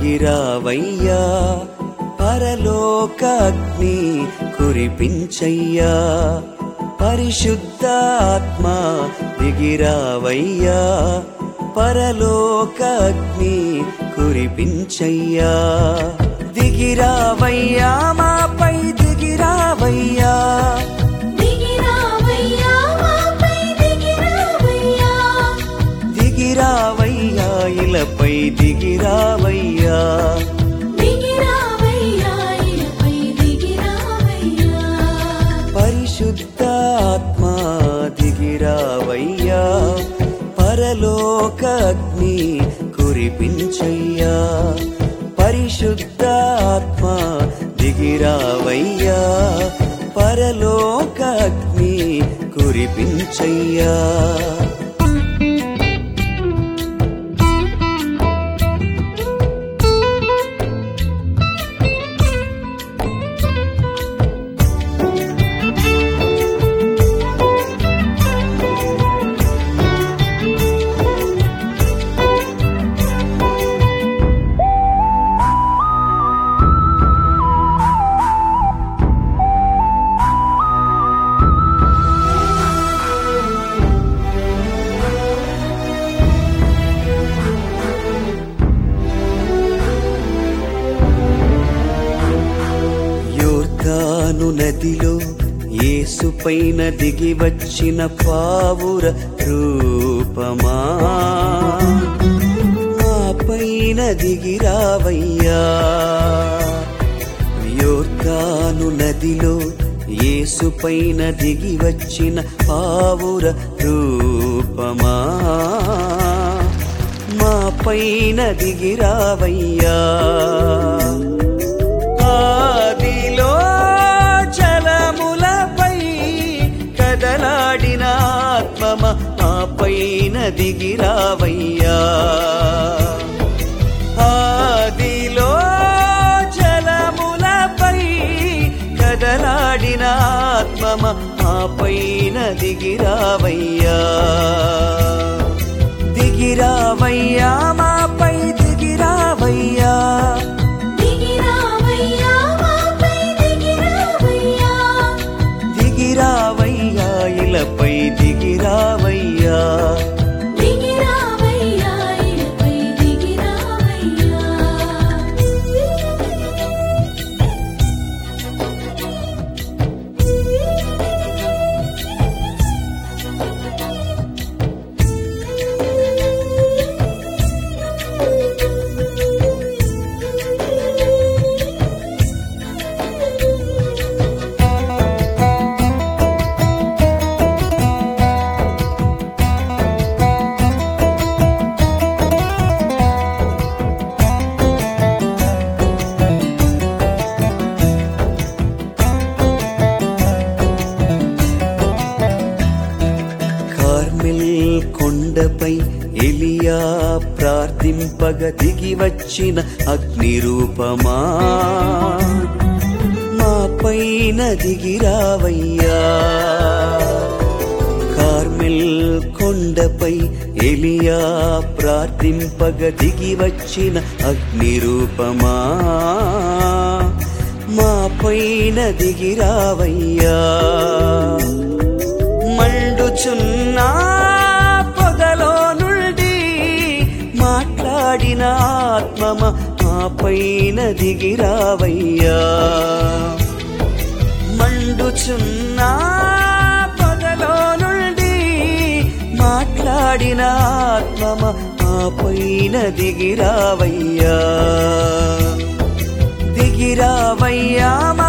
దిగిరావయ్యా పరలోక అగ్ని కురిపించయ్యా పరిశుద్ధాత్మ దిగిరావయ్యా పరలోక అగ్ని కురిపించయ్యా దిగిరావయ్యా మాపై దిగిరావయ్యా దిగిరావయ్యా మాపై దిగిరావయ్యా దిగిరావయ్యా ఇలపై దిగిరావయ్యా దిగిరావయ్యా ఇలపై దిగిరావయ్యా పరిశుద్ధాత్మ దిగిరావయ్యా పరలోక అగ్ని కురిపించయ్యా పరిశుద్ధాత్మ దిగిరావయ్యా పరలోక అగ్ని కురిపించయ్యా యోర్దాను నదిలో యేసుపైన దిగి వచ్చిన పావుర రూపమా మా పైన దిగిరావయ్యా యోర్దాను నదిలో యేసుపైన దిగి వచ్చిన పావుర రూపమా మా పైన దిగిరావయ్యా ఆదిలో జలములపై కదలాడిన ఆత్మమ ఆ పైన దిగిరావయ్యా ఆదిలో జలములపై కదలాడిన ఆత్మమ ఆ పైన దిగిరావయ్యా దిగిరావయ్యా మాపై దిగిరావయ్యా దిగిరావయ్యా మాపై దిగిరావయ్యా దిగిరావయ్యా ఇలపై దిగిరావయ్యా దిగిరావయ్యా ఇలపై దిగిరావయ్యా కార్మెల్ కొండపై ఎలియా ప్రార్థింపగ దిగి వచ్చిన అగ్ని రూపమా మా పైన దిగిరావయ్యా కార్మెల్ కొండపై ఎలియా ప్రార్థింపగ దిగి వచ్చిన అగ్ని రూపమా మా పైన దిగిరావయ్యా మండుచున్న పొగలో నుండి మాట్లాడిన ఆత్మమ మా పైన దిగిరావయ్యా మండుచున్న పొగలో నుండి మాట్లాడిన ఆత్మమ మా పైన దిగిరావయ్యా దిగిరావయ్యా